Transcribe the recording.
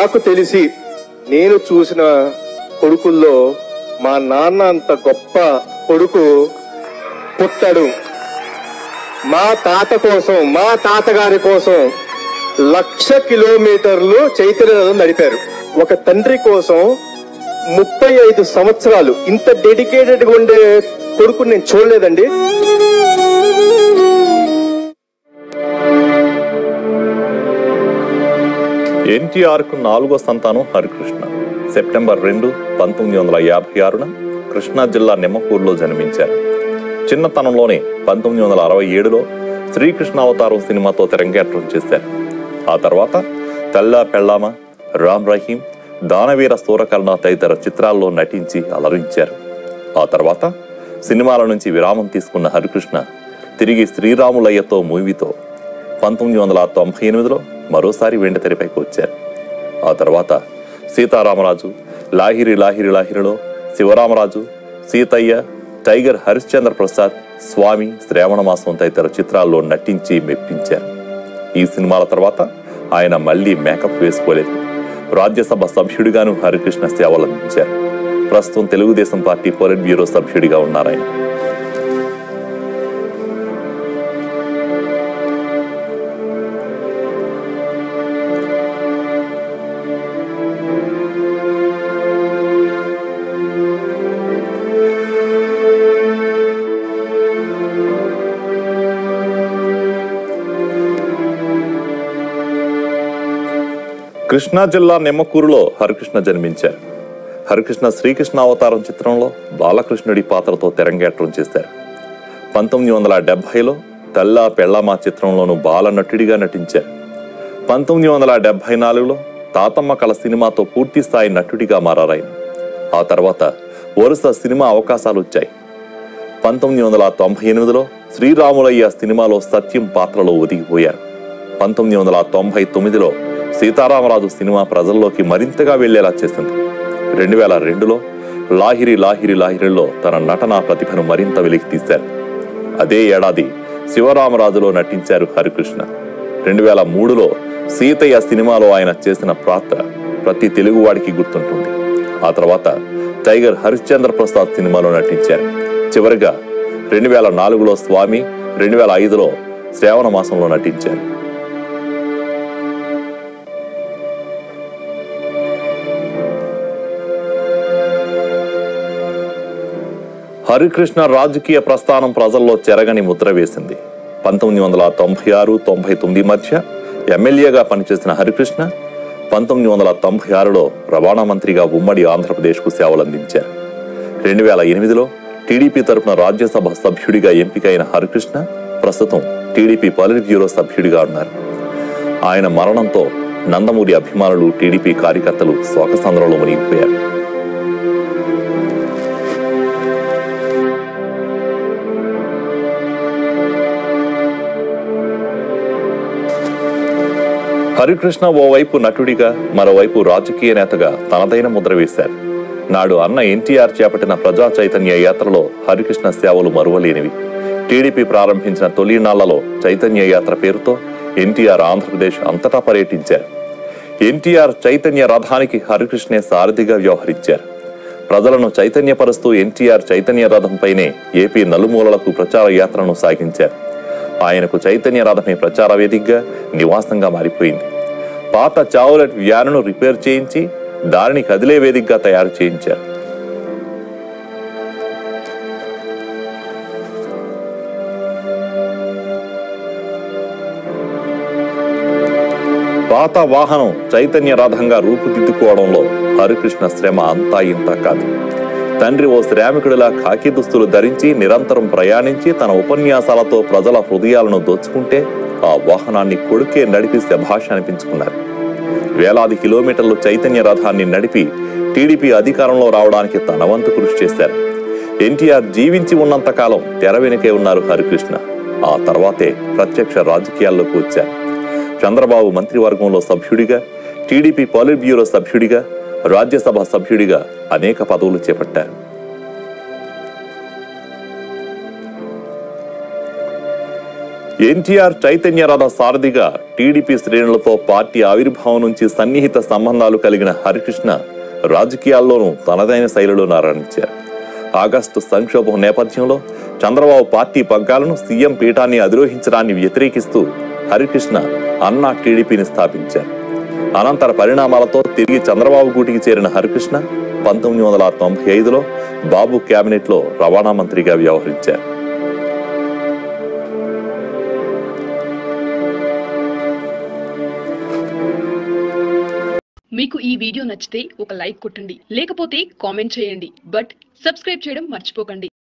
నాకు తెలిసి నేను చూసిన కొడుకుల్లో మా నాన్న అంత గొప్ప కొడుకు పుట్టాడు మా తాత కోసం మా తాతగారి కోసం లక్ష కిలోమీటర్లు చైతన్య రథం నడిపారు ఒక తండ్రి కోసం ముప్పై ఐదు సంవత్సరాలు ఇంత డెడికేటెడ్ గా ఉండే కొడుకు నేను చూడలేదండి ఎన్టీఆర్ కు నాలుగో సంతానం హరికృష్ణ సెప్టెంబర్ రెండు పంతొమ్మిది వందల యాభై ఆరున కృష్ణా జిల్లా నిమ్మకూరులో జన్మించారు చిన్నతనంలోనే పంతొమ్మిది వందల అరవై ఏడులో శ్రీకృష్ణ అవతారం సినిమాతో తెరంగేట్రం చేశారు ఆ తర్వాత తెల్లా పెళ్ళామ రామ్ రహీం దానవీర సూరకర్ణ తదితర చిత్రాల్లో నటించి అలరించారు ఆ తర్వాత సినిమాల నుంచి విరామం తీసుకున్న హరికృష్ణ తిరిగి శ్రీరాములయ్యతో మూవీతో పంతొమ్మిది వందల తొంభై ఎనిమిదిలో మరోసారి వెండి తెరపైకి వచ్చారు ఆ తర్వాత సీతారామరాజు లాహిరి లాహిరి లాహిరిలో శివరామరాజు సీతయ్య టైగర్ హరిశ్చంద్ర ప్రసాద్ స్వామి శ్రావణ మాసం తదితర చిత్రాల్లో నటించి మెప్పించారు ఈ సినిమాల తర్వాత ఆయన మళ్ళీ మేకప్ వేసుకోలేదు రాజ్యసభ సభ్యుడిగాను హరికృష్ణ సేవలందించారు ప్రస్తుతం తెలుగుదేశం పార్టీ పొలిట్ బ్యూరో సభ్యుడిగా ఉన్నారాయన కృష్ణా జిల్లా నిమ్మకూరులో హరికృష్ణ జన్మించారు హరికృష్ణ శ్రీకృష్ణ అవతారం చిత్రంలో బాలకృష్ణుడి పాత్రతో తెరంగేట్రం చేశారు పంతొమ్మిది వందల డెబ్బైలో తెల్లా పెళ్ళామా చిత్రంలోనూ బాలనటుడిగా నటించారు పంతొమ్మిది వందల డెబ్బై నాలుగులో తాతమ్మ కళ సినిమాతో పూర్తి స్థాయి నటుడిగా మారారాయన ఆ తర్వాత వరుస సినిమా అవకాశాలు వచ్చాయి పంతొమ్మిది వందల తొంభై ఎనిమిదిలో శ్రీరాములయ్య సినిమాలో సత్యం పాత్రలో ఒదిగిపోయారు పంతొమ్మిది వందల తొంభై తొమ్మిదిలో సీతారామరాజు సినిమా ప్రజల్లోకి మరింతగా వెళ్లేలా చేసింది రెండు వేల రెండులో లాహిరి లాహిరి లాహిరిలో తన నటనా ప్రతిభను మరింత వెలికి తీశారు అదే ఏడాది శివరామరాజులో నటించారు హరికృష్ణ రెండు వేల మూడులో సీతయ్య సినిమాలో ఆయన చేసిన పాత్ర ప్రతి తెలుగువాడికి గుర్తుంటుంది ఆ తర్వాత టైగర్ హరిశ్చంద్ర ప్రసాద్ సినిమాలో నటించారు చివరిగా రెండు వేల నాలుగులో స్వామి రెండు వేల ఐదులో శ్రావణ మాసంలో నటించారు హరికృష్ణ రాజకీయ ప్రస్థానం ప్రజల్లో చెరగని ముద్ర వేసింది పంతొమ్మిది వందల తొంభై ఆరు తొంభై తొమ్మిది మధ్య ఎమ్మెల్యేగా పనిచేసిన హరికృష్ణ పంతొమ్మిది వందల తొంభై ఆరులో రవాణా మంత్రిగా ఉమ్మడి ఆంధ్రప్రదేశ్కు సేవలందించారు రెండు వేల ఎనిమిదిలో టీడీపీ తరపున రాజ్యసభ సభ్యుడిగా ఎంపికైన హరికృష్ణ ప్రస్తుతం టీడీపీ పాలిట్ బ్యూరో సభ్యుడిగా ఉన్నారు ఆయన మరణంతో నందమూరి అభిమానులు టీడీపీ కార్యకర్తలు శోకసంద్రంలో మునిగిపోయారు హరికృష్ణ ఓవైపు నటుడిగా మరోవైపు రాజకీయ నేతగా తనదైన ముద్ర వేశారు నాడు అన్న ఎన్టీఆర్ చేపట్టిన ప్రజా చైతన్య యాత్రలో హరికృష్ణ సేవలు మరువలేనివి టీడీపీ ప్రారంభించిన తొలి నాళ్లలో చైతన్య యాత్ర పేరుతో ఎన్టీఆర్ ఆంధ్రప్రదేశ్ అంతటా పర్యటించారు ఎన్టీఆర్ చైతన్య రథానికి హరికృష్ణే సారథిగా వ్యవహరించారు ప్రజలను చైతన్యపరుస్తూ ఎన్టీఆర్ చైతన్య రథంపైనే ఏపీ నలుమూలలకు ప్రచార యాత్రను సాగించారు ఆయనకు చైతన్య రథమే ప్రచార వేదికగా నివాసంగా మారిపోయింది పాత చావులెట్ వ్యానును రిపేర్ చేయించి దారిని కదిలే వేదికగా తయారు చేయించారు పాత వాహనం చైతన్య రథంగా రూపుదిద్దుకోవడంలో హరికృష్ణ శ్రమ అంతా ఇంత కాదు తండ్రి ఓ శ్రామికుడిలా ఖాకీ దుస్తులు ధరించి నిరంతరం ప్రయాణించి తన ఉపన్యాసాలతో ప్రజల హృదయాలను దోచుకుంటే ఆ వాహనాన్ని కొడుకే నడిపి శభాష అనిపించుకున్నారు వేలాది కిలోమీటర్లు చైతన్య రథాన్ని నడిపి టీడీపీ అధికారంలో రావడానికి తన వంతు కృషి చేశారు ఎన్టీఆర్ జీవించి ఉన్నంత కాలం తెర వెనుకే ఉన్నారు హరికృష్ణ ఆ తర్వాతే ప్రత్యక్ష రాజకీయాల్లోకి వచ్చారు చంద్రబాబు మంత్రివర్గంలో సభ్యుడిగా టీడీపీ పాలిట్ బ్యూరో సభ్యుడిగా రాజ్యసభ సభ్యుడిగా అనేక పదవులు చేపట్టారు ఎన్టీఆర్ చైతన్య రథ సారథిగా టీడీపీ శ్రేణులతో పార్టీ ఆవిర్భావం నుంచి సన్నిహిత సంబంధాలు కలిగిన హరికృష్ణ రాజకీయాల్లోనూ తనదైన శైలిలో నారాయణించారు ఆగస్టు సంక్షోభం నేపథ్యంలో చంద్రబాబు పార్టీ పగ్గాలను సీఎం పీఠాన్ని అధిరోహించడాన్ని వ్యతిరేకిస్తూ హరికృష్ణ అన్నా టీడీపీని స్థాపించారు అనంతర పరిణామాలతో తిరిగి చంద్రబాబు గూటికి చేరిన హరికృష్ణ పంతొమ్మిది వందల తొంభై ఐదులో బాబు కేబినెట్లో రవాణా మంత్రిగా వ్యవహరించారు మీకు ఈ వీడియో నచ్చితే ఒక లైక్ కొట్టండి లేకపోతే కామెంట్ చేయండి బట్ సబ్స్క్రైబ్ చేయడం మర్చిపోకండి